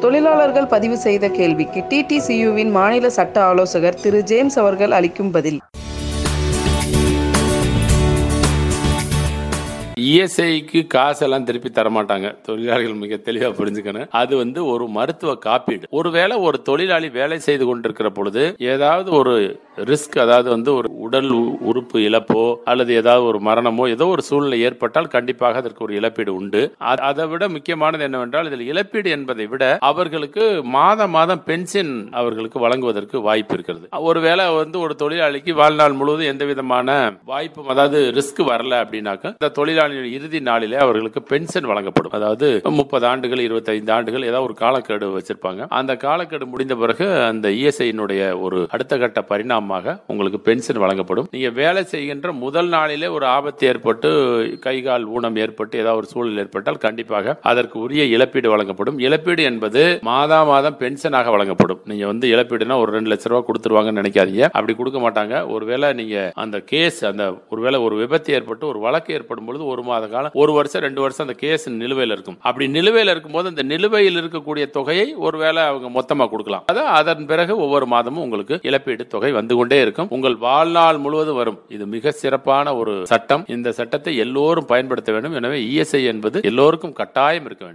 தொழிலாளர்கள் பதிவு செய்த கேள்விக்கு டிடிசியுவின் மாநில சட்ட ஆலோசகர் திரு ஜேம்ஸ் அவர்கள் அளிக்கும் பதில் இஎஸ்ஐக்கு காசெல்லாம் திருப்பி தரமாட்டாங்க தொழிலாளிகள் மிக தெளிவா புரிஞ்சுக்கணும் அது வந்து ஒரு மருத்துவ காப்பீடு ஒருவேளை ஒரு தொழிலாளி வேலை செய்து கொண்டிருக்கிற பொழுது ஏதாவது ஒரு ரிஸ்க் அதாவது வந்து ஒரு உடல் உ- உறுப்பு இழப்போ அல்லது ஏதாவது ஒரு மரணமோ ஏதோ ஒரு சூழ்நிலை ஏற்பட்டால் கண்டிப்பாக அதற்கு ஒரு இழப்பீடு உண்டு அ- அதை விட முக்கியமானது என்னவென்றால் இதில் இழப்பீடு என்பதை விட அவர்களுக்கு மாதம் மாதம் பென்ஷன் அவர்களுக்கு வழங்குவதற்கு வாய்ப்பு இருக்கிறது ஒருவேளை வந்து ஒரு தொழிலாளிக்கு வாழ்நாள் முழுவதும் எந்த விதமான வாய்ப்பும் அதாவது ரிஸ்க் வரல அப்படின்னாக்க இந்த தொழிலாளியின் இறுதி நாளிலே அவர்களுக்கு பென்ஷன் வழங்கப்படும் அதாவது முப்பது ஆண்டுகள் இருபத்தைந்து ஆண்டுகள் ஏதாவது ஒரு காலக்கெடு வச்சிருப்பாங்க அந்த காலக்கெடு முடிந்த பிறகு அந்த இஎஸ்ஐனுடைய ஒரு அடுத்த கட்ட பரிணாமமாக உங்களுக்கு பென்ஷன் வழங்கப்படும் நீங்க வேலை செய்கின்ற முதல் நாளிலே ஒரு ஆபத்து ஏற்பட்டு கை கால் ஊனம் ஏற்பட்டு ஏதாவது ஒரு சூழல் ஏற்பட்டால் கண்டிப்பாக அதற்கு உரிய இழப்பீடு வழங்கப்படும் இழப்பீடு என்பது மாதா மாதம் பென்ஷனாக வழங்கப்படும் நீங்க வந்து இழப்பீடுனா ஒரு ரெண்டு லட்ச ரூபாய் கொடுத்துருவாங்கன்னு நினைக்காதீங்க அப்படி கொடுக்க மாட்டாங்க ஒருவேளை நீங்க அந்த கேஸ் அந்த ஒருவேளை ஒரு விபத்து ஏற்பட்டு ஒரு வழக்கு ஏற்படும் பொழுது ஒரு மாத காலம் ஒரு வருஷம் ரெண்டு வருஷம் அந்த கேஸ் நிலுவையில் இருக்கும் அப்படி நிலுவையில் இருக்கும்போது அந்த நிலுவையில் இருக்கக்கூடிய தொகையை ஒருவேளை அவங்க மொத்தமா கொடுக்கலாம் அதான் அதன் பிறகு ஒவ்வொரு மாதமும் உங்களுக்கு இழப்பீடு தொகை வந்து கொண்டே இருக்கும் உங்கள் வாழ்நாள் முழுவதும் வரும் இது மிக சிறப்பான ஒரு சட்டம் இந்த சட்டத்தை எல்லோரும் பயன்படுத்த வேண்டும் எனவே இஎஸ்ஐ என்பது எல்லோருக்கும் கட்டாயம் இருக்க வேண்டும்